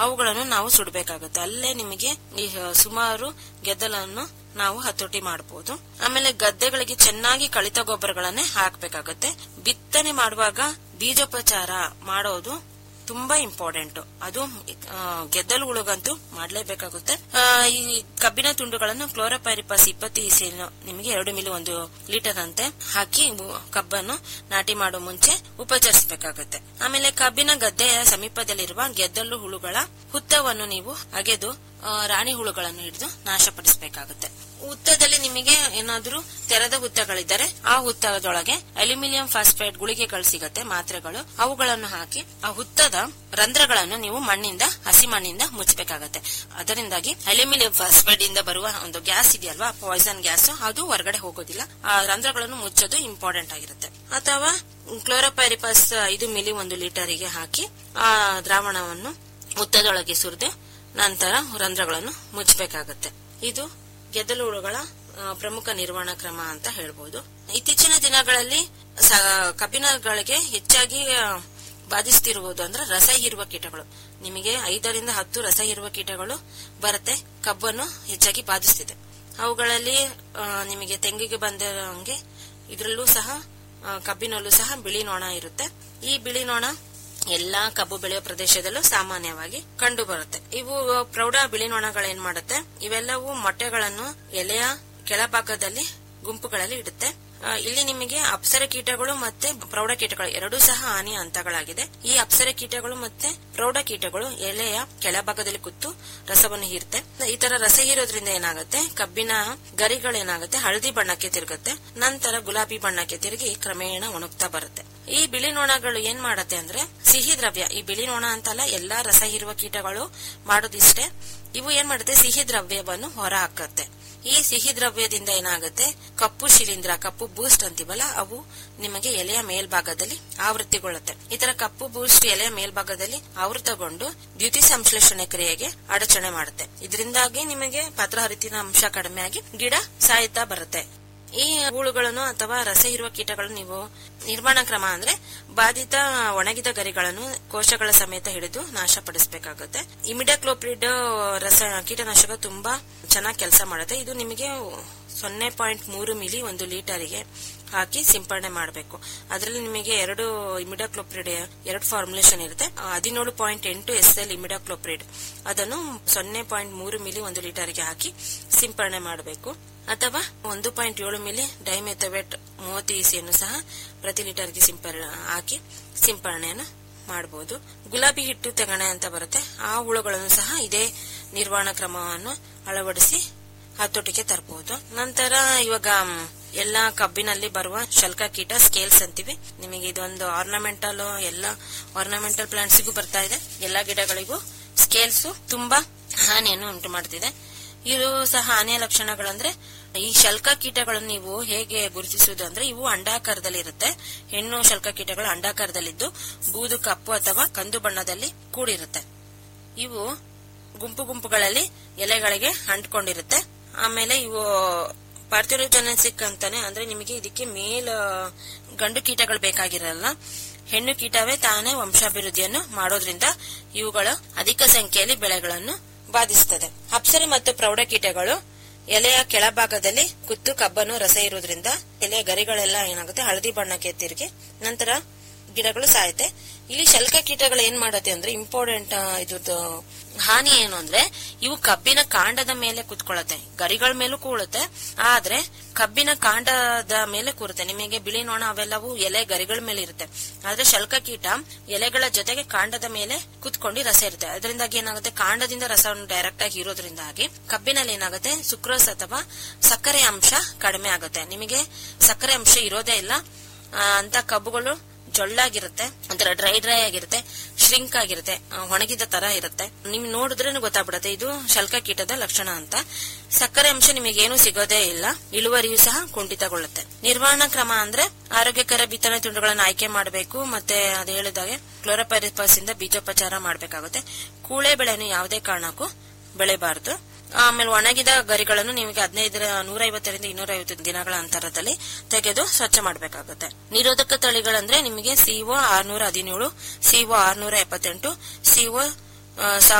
ಅವುಗಳನ್ನು ನಾವು ಸುಡಬೇಕಾಗುತ್ತೆ ಅಲ್ಲೇ ನಿಮಗೆ ಈ ಸುಮಾರು ಗೆದ್ದಲನ್ನು ನಾವು ಹತೋಟಿ ಮಾಡಬಹುದು ಆಮೇಲೆ ಗದ್ದೆಗಳಿಗೆ ಚೆನ್ನಾಗಿ ಕಳಿತ ಗೊಬ್ಬರಗಳನ್ನೇ ಹಾಕಬೇಕಾಗುತ್ತೆ ಬಿತ್ತನೆ ಮಾಡುವಾಗ ಬೀಜೋಪಚಾರ ಮಾಡೋದು ತುಂಬಾ ಇಂಪಾರ್ಟೆಂಟ್ ಅದು ಆ, ಗೆದ್ದಲುಗಳಿಗಂತೂ ಮಾಡಲೇಬೇಕಾಗುತ್ತೆ ಆ, ಈ ಕಬ್ಬಿನ ತುಂಡುಗಳನ್ನು ಕ್ಲೋರೋಪೈರಿಪಸ್ ಇಪ್ಪತ್ತು ಇಸಿಯನ್ನು ನಿಮಗೆ ಎರಡು ಮಿಲಿ ಒಂದು ಲೀಟರ್ ಅಂತೆ ಹಾಕಿ ಉ- ಕಬ್ಬನ್ನು ನಾಟಿ ಮಾಡೋ ಮುಂಚೆ ಉಪಚರಿಸಬೇಕಾಗುತ್ತೆ ಆಮೇಲೆ ಕಬ್ಬಿನ ಗದ್ದೆಯ ಸಮೀಪದಲ್ಲಿರುವ ಗೆದ್ದಲು ಹುಳುಗಳ ಹುತ್ತವನ್ನು ನೀವು ಅಗೆದು ಆ, ರಾಣಿ ಹುಳುಗಳನ್ನು ಹಿಡಿದು ನಾಶಪಡಿಸಬೇಕಾಗುತ್ತೆ ಹುತ್ತದಲ್ಲಿ ನಿಮಗೆ ಏನಾದ್ರೂ ತೆರೆದ ಹುತ್ತಗಳಿದ್ದರೆ ಆ ಹುತ್ತದೊಳಗೆ ಅಲ್ಯೂಮಿನಿಯಂ ಫಾಸ್ಫೇಟ್ ಗುಳಿಗೆಗಳು ಸಿಗತ್ತೆ ಮಾತ್ರೆಗಳು ಅವುಗಳನ್ನು ಹಾಕಿ ಆ ಹುತ್ತದ ರಂಧ್ರಗಳನ್ನು ನೀವು ಮಣ್ಣಿಂದ ಹಸಿ ಮಣ್ಣಿಂದ ಮುಚ್ಚಬೇಕಾಗತ್ತೆ ಅದರಿಂದಾಗಿ ಅಲ್ಯೂಮಿನಿಯಂ ಫಾಸ್ಫೇಟ್ ಇಂದ ಬರುವ ಒಂದು ಗ್ಯಾಸ್ ಇದೆಯಲ್ವಾ ಪಾಯ್ಸನ್ ಗ್ಯಾಸ್ ಅದು ಹೊರಗಡೆ ಹೋಗೋದಿಲ್ಲ ಆ ರಂಧ್ರಗಳನ್ನು ಮುಚ್ಚೋದು ಇಂಪಾರ್ಟೆಂಟ್ ಆಗಿರುತ್ತೆ ಅಥವಾ ಕ್ಲೋರೋಪೈರಿಪಸ್ ಐದು ಮಿಲಿ ಒಂದು ಲೀಟರಿಗೆ ಹಾಕಿ ಆ ದ್ರಾವಣವನ್ನು ಹುತ್ತದೊಳಗೆ ಸುರಿದು ನಂತರ ರಂಧ್ರಗಳನ್ನು ಮುಚ್ಚಬೇಕಾಗತ್ತೆ ಇದು ಗೆದ್ದಲು ಹುಳುಗಳ ಆ, ಪ್ರಮುಖ ನಿರ್ವಹಣಾ ಕ್ರಮ ಅಂತ ಹೇಳ್ಬೋದು ಇತ್ತೀಚಿನ ದಿನಗಳಲ್ಲಿ ಸ- ಕಬ್ಬಿನಗಳಿಗೆ ಹೆಚ್ಚಾಗಿ ಆ, ಬಾಧಿಸ್ತಿರುವುದು ಅಂದ್ರೆ ರಸ ಹೀರುವ ಕೀಟಗಳು ನಿಮಗೆ ಐದರಿಂದ ಹತ್ತು ರಸ ಹೀರುವ ಕೀಟಗಳು ಬರುತ್ತೆ ಕಬ್ಬನ್ನು ಹೆಚ್ಚಾಗಿ ಬಾಧಿಸ್ತಿದೆ ಅವುಗಳಲ್ಲಿ ಆ, ನಿಮಗೆ ತೆಂಗಿಗೆ ಬಂದಿರೋಂಗೆ ಇದರಲ್ಲೂ ಸಹ ಆ, ಕಬ್ಬಿನಲ್ಲೂ ಸಹ ಬಿಳಿ ನೊಣ ಇರುತ್ತೆ ಈ ಬಿಳಿ ನೊಣ ಎಲ್ಲಾ ಕಬ್ಬು ಬೆಳೆಯುವ ಪ್ರದೇಶದಲ್ಲೂ ಸಾಮಾನ್ಯವಾಗಿ ಕಂಡು ಬರುತ್ತೆ ಇವು ಪ್ರೌಢ ಬಿಳಿ ನೊಣಗಳೇನ್ ಮಾಡುತ್ತೆ ಇವೆಲ್ಲವೂ ಮೊಟ್ಟೆಗಳನ್ನು ಎಲೆಯ ಕೆಳಭಾಗದಲ್ಲಿ ಗುಂಪುಗಳಲ್ಲಿ ಇಡುತ್ತೆ ಆ, ಇಲ್ಲಿ ನಿಮಗೆ ಅಪ್ಸರ ಕೀಟಗಳು ಮತ್ತೆ ಪ್ರೌಢ ಕೀಟಗಳು ಎರಡೂ ಸಹ ಹಾನಿಯ ಹಂತಗಳಾಗಿದೆ ಈ ಅಪ್ಸರ ಕೀಟಗಳು ಮತ್ತೆ ಪ್ರೌಢ ಕೀಟಗಳು ಎಲೆಯ ಕೆಳಭಾಗದಲ್ಲಿ ಕೂತು ರಸವನ್ನು ಹೀರುತ್ತೆ ಈ ತರ ರಸ ಹೀರೋದ್ರಿಂದ ಏನಾಗುತ್ತೆ ಕಬ್ಬಿನ ಗರಿಗಳೇನಾಗುತ್ತೆ ಹಳದಿ ಬಣ್ಣಕ್ಕೆ ತಿರುಗುತ್ತೆ ನಂತರ ಗುಲಾಬಿ ಬಣ್ಣಕ್ಕೆ ತಿರುಗಿ ಕ್ರಮೇಣ ಒಣಗ್ತಾ ಬರುತ್ತೆ ಈ ಬಿಳಿ ನೊಣಗಳು ಏನ್ ಮಾಡತ್ತೆ ಅಂದ್ರೆ ಸಿಹಿ ದ್ರವ್ಯ ಈ ಬಿಳಿ ನೊಣ ಅಂತಲ್ಲ ಎಲ್ಲಾ ರಸ ಹೀರುವ ಕೀಟಗಳು ಮಾಡೋದಿಷ್ಟೇ ಇವು ಏನ್ ಮಾಡುತ್ತೆ ಸಿಹಿ ದ್ರವ್ಯವನ್ನು ಹೊರ ಹಾಕತ್ತೆ ಈ ಸಿಹಿ ದ್ರವ್ಯದಿಂದ ಏನಾಗುತ್ತೆ ಕಪ್ಪು ಶಿಲೀಂಧ್ರ ಕಪ್ಪು ಬೂಸ್ಟ್ ಅಂತೀವಲ್ಲ ಅವು ನಿಮಗೆ ಎಲೆಯ ಮೇಲ್ಭಾಗದಲ್ಲಿ ಆವೃತ್ತಿಗೊಳ್ಳುತ್ತೆ ಈ ತರ ಕಪ್ಪು ಬೂಸ್ಟ್ ಎಲೆಯ ಮೇಲ್ಭಾಗದಲ್ಲಿ ಆವೃತಗೊಂಡು ದ್ಯುತಿ ಸಂಶ್ಲೇಷಣೆ ಕ್ರಿಯೆಗೆ ಅಡಚಣೆ ಮಾಡುತ್ತೆ ಇದರಿಂದಾಗಿ ನಿಮಗೆ ಪತ್ರಹರಿತಿನ ಅಂಶ ಕಡಿಮೆಯಾಗಿ ಗಿಡ ಸಾಯುತ್ತಾ ಬರುತ್ತೆ ಈ ಹುಳುಗಳನ್ನು ಅಥವಾ ರಸ ಇರುವ ಕೀಟಗಳನ್ನು ನೀವು ನಿರ್ಮಾಣ ಕ್ರಮ ಅಂದ್ರೆ ಬಾಧಿತ ಒಣಗಿದ ಗರಿಗಳನ್ನು ಕೋಶಗಳ ಸಮೇತ ಹಿಡಿದು ನಾಶಪಡಿಸಬೇಕಾಗುತ್ತೆ ಇಮಿಡಾಕ್ಲೋಪ್ರಿಡ್ ರಸ ಕೀಟನಾಶಕ ತುಂಬಾ ಚೆನ್ನಾಗಿ ಕೆಲಸ ಮಾಡುತ್ತೆ ಇದು ನಿಮಗೆ ಸೊನ್ನೆ ಪಾಯಿಂಟ್ ಮೂರು ಮಿಲಿ ಒಂದು ಲೀಟರಿಗೆ ಹಾಕಿ ಸಿಂಪಡಣೆ ಮಾಡಬೇಕು ಅದರಲ್ಲಿ ನಿಮಗೆ ಎರಡು ಇಮಿಡಾಕ್ಲೋಪ್ರಿಡ್ ಎರಡು ಫಾರ್ಮುಲೇಷನ್ ಇರುತ್ತೆ ಹದಿನೇಳು ಪಾಯಿಂಟ್ ಎಂಟು ಎಸ್ ಎಲ್ ಇಮಿಡಾಕ್ಲೋಪ್ರಿಡ್ ಅದನ್ನು ಸೊನ್ನೆ ಪಾಯಿಂಟ್ ಮೂರು ಮಿಲಿ ಒಂದು ಲೀಟರ್ಗೆ ಹಾಕಿ ಸಿಂಪಡಣೆ ಮಾಡಬೇಕು ಅಥವಾ ಒಂದು ಪಾಯಿಂಟ್ ಏಳು ಮಿಲಿ ಡೈಮೆಥವೇಟ್ ಮೂವತ್ತು ಇಸಿಯನ್ನು ಸಹ ಪ್ರತಿ ಲೀಟರ್ಗೆ ಸಿಂಪರ ಹಾಕಿ ಸಿಂಪರಣೆಯನ್ನು ಮಾಡಬಹುದು ಗುಲಾಬಿ ಹಿಟ್ಟು ತೆಗಣೆ ಅಂತ ಬರುತ್ತೆ ಆ ಹುಳುಗಳನ್ನು ಸಹ ಇದೇ ನಿರ್ವಹಣಾ ಕ್ರಮವನ್ನು ಅಳವಡಿಸಿ ಹತೋಟಿಗೆ ತರಬಹುದು ನಂತರ ಇವಾಗ ಮ್, ಎಲ್ಲಾ ಕಬ್ಬಿನಲ್ಲಿ ಬರುವ ಶಲ್ಕ ಕೀಟ ಸ್ಕೇಲ್ಸ್ ಅಂತೀವಿ ನಿಮಗೆ ಇದೊಂದು ಆರ್ನಮೆಂಟಲ್ ಎಲ್ಲ ಆರ್ನಮೆಂಟಲ್ ಪ್ಲಾಂಟ್ಸಿಗೂ ಬರ್ತಾ ಇದೆ ಎಲ್ಲಾ ಗಿಡಗಳಿಗೂ ಸ್ಕೇಲ್ಸ್ ತುಂಬಾ ಹಾನಿಯನ್ನು ಉಂಟು ಮಾಡ್ತಿದೆ ಇದು ಸಹ ಹಾನಿಯ ಲಕ್ಷಣಗಳಂದ್ರೆ ಈ ಶಲ್ಕ ಕೀಟಗಳನ್ನು ನೀವು ಹೇಗೆ ಗುರುತಿಸುವುದು ಅಂದ್ರೆ ಇವು ಅಂಡಾಕಾರದಲ್ಲಿ ಇರುತ್ತೆ ಹೆಣ್ಣು ಶಲ್ಕ ಕೀಟಗಳು ಅಂಡಾಕಾರದಲ್ಲಿದ್ದು ಬೂದು ಕಪ್ಪು ಅಥವಾ ಕಂದು ಬಣ್ಣದಲ್ಲಿ ಕೂಡಿರುತ್ತೆ ಇವು ಗುಂಪು ಗುಂಪುಗಳಲ್ಲಿ ಎಲೆಗಳಿಗೆ ಅಂಟ್ಕೊಂಡಿರುತ್ತೆ ಆಮೇಲೆ ಇವು ಪಾರ್ಥಿರೋಜೆನೆಸಿಕ್ ಅಂತಾನೆ ಅಂದ್ರೆ ನಿಮಗೆ ಇದಕ್ಕೆ ಮೇಲ್ ಗಂಡು ಕೀಟಗಳು ಬೇಕಾಗಿರಲ್ಲ ಹೆಣ್ಣು ಕೀಟವೇ ತಾನೇ ವಂಶಾಭಿವೃದ್ಧಿಯನ್ನು ಮಾಡೋದ್ರಿಂದ ಇವುಗಳು ಅಧಿಕ ಸಂಖ್ಯೆಯಲ್ಲಿ ಬೆಳೆಗಳನ್ನು ಬಾಧಿಸುತ್ತದೆ ಅಪ್ಸರೆ ಮತ್ತು ಪ್ರೌಢ ಕೀಟಗಳು ಎಲೆಯ ಕೆಳಭಾಗದಲ್ಲಿ ಕುತ್ತು ಕಬ್ಬನ್ನು ರಸ ಇರೋದ್ರಿಂದ ಎಲೆಯ ಗರಿಗಳೆಲ್ಲ ಏನಾಗುತ್ತೆ ಹಳದಿ ಬಣ್ಣಕ್ಕೆ ತಿರುಗಿ ನಂತರ ಗಿಡಗಳು ಸಾಯುತ್ತೆ ಇಲ್ಲಿ ಶಲ್ಕ ಕೀಟಗಳು ಏನ್ ಮಾಡತ್ತೆ ಅಂದ್ರೆ ಇಂಪಾರ್ಟೆಂಟ್ ಇದ್ರದ್ದು ಹಾನಿ ಏನು ಅಂದ್ರೆ ಇವು ಕಬ್ಬಿನ ಕಾಂಡದ ಮೇಲೆ ಕುತ್ಕೊಳ್ಳುತ್ತೆ ಗರಿಗಳ ಮೇಲೂ ಕೂಳುತ್ತೆ ಆದ್ರೆ ಕಬ್ಬಿನ ಕಾಂಡದ ಮೇಲೆ ಕೂರುತ್ತೆ ನಿಮಗೆ ಬಿಳಿ ನೊಣ ಅವೆಲ್ಲವೂ ಎಲೆ ಗರಿಗಳ ಮೇಲೆ ಇರುತ್ತೆ ಆದ್ರೆ ಶಲ್ಕ ಕೀಟ ಎಲೆಗಳ ಜೊತೆಗೆ ಕಾಂಡದ ಮೇಲೆ ಕುತ್ಕೊಂಡು ರಸ ಇರುತ್ತೆ ಅದರಿಂದಾಗಿ ಏನಾಗುತ್ತೆ ಕಾಂಡದಿಂದ ರಸವನ್ನು ಡೈರೆಕ್ಟ್ ಆಗಿ ಇರೋದ್ರಿಂದಾಗಿ ಕಬ್ಬಿನಲ್ಲಿ ಏನಾಗುತ್ತೆ ಸುಕ್ರೋಸ್ ಅಥವಾ ಸಕ್ಕರೆ ಅಂಶ ಕಡಿಮೆ ಆಗುತ್ತೆ ನಿಮಗೆ ಸಕ್ಕರೆ ಅಂಶ ಇರೋದೇ ಇಲ್ಲ ಆ, ಅಂತ ಕಬ್ಬುಗಳು ಜೊಳ್ಳಾಗಿರುತ್ತೆ ಒಂಥರ ಡ್ರೈ ಡ್ರೈ ಆಗಿರುತ್ತೆ ಶ್ರಿಂಕ್ ಆಗಿರುತ್ತೆ ಆ, ಒಣಗಿದ ತರ ಇರುತ್ತೆ ನಿಮ್ ನೋಡಿದ್ರೆ ಗೊತ್ತಾಗ್ಬಿಡುತ್ತೆ ಇದು ಶಲ್ಕ ಕೀಟದ ಲಕ್ಷಣ ಅಂತ ಸಕ್ಕರೆ ಅಂಶ ನಿಮಗೇನು ಸಿಗೋದೇ ಇಲ್ಲ ಇಳುವರಿಯೂ ಸಹ ಕುಂಠಿತಗೊಳ್ಳುತ್ತೆ ನಿರ್ವಹಣಾ ಕ್ರಮ ಅಂದ್ರೆ ಆರೋಗ್ಯಕರ ಬಿತ್ತನೆ ತುಂಡುಗಳನ್ನು ಆಯ್ಕೆ ಮಾಡಬೇಕು ಮತ್ತೆ ಅದು ಹೇಳಿದಾಗೆ ಕ್ಲೋರೋಪೈರಿಪಸ್ ಇಂದ ಬೀಜೋಪಚಾರ ಮಾಡಬೇಕಾಗುತ್ತೆ ಕೂಳೆ ಬೆಳೆಯನ್ನು ಯಾವುದೇ ಕಾರಣಕ್ಕೂ ಬೆಳೆಬಾರದು ಆಮೇಲೆ ಒಣಗಿದ ಗರಿಗಳನ್ನು ನಿಮಗೆ ಹದಿನೈದರ ನೂರ ಐವತ್ತರಿಂದ ಇನ್ನೂರ ಐವತ್ತು ದಿನಗಳ ಅಂತರದಲ್ಲಿ ತೆಗೆದು ಸ್ವಚ್ಛ ಮಾಡಬೇಕಾಗುತ್ತೆ ನಿರೋಧಕ ತಳಿಗಳಂದ್ರೆ ನಿಮಗೆ ಸಿಒ ಆರ್ನೂರ ಹದಿನೇಳು ಸಿಒ ಆರ್ನೂರ ಎಪ್ಪತ್ತೆಂಟು ಸಿಒ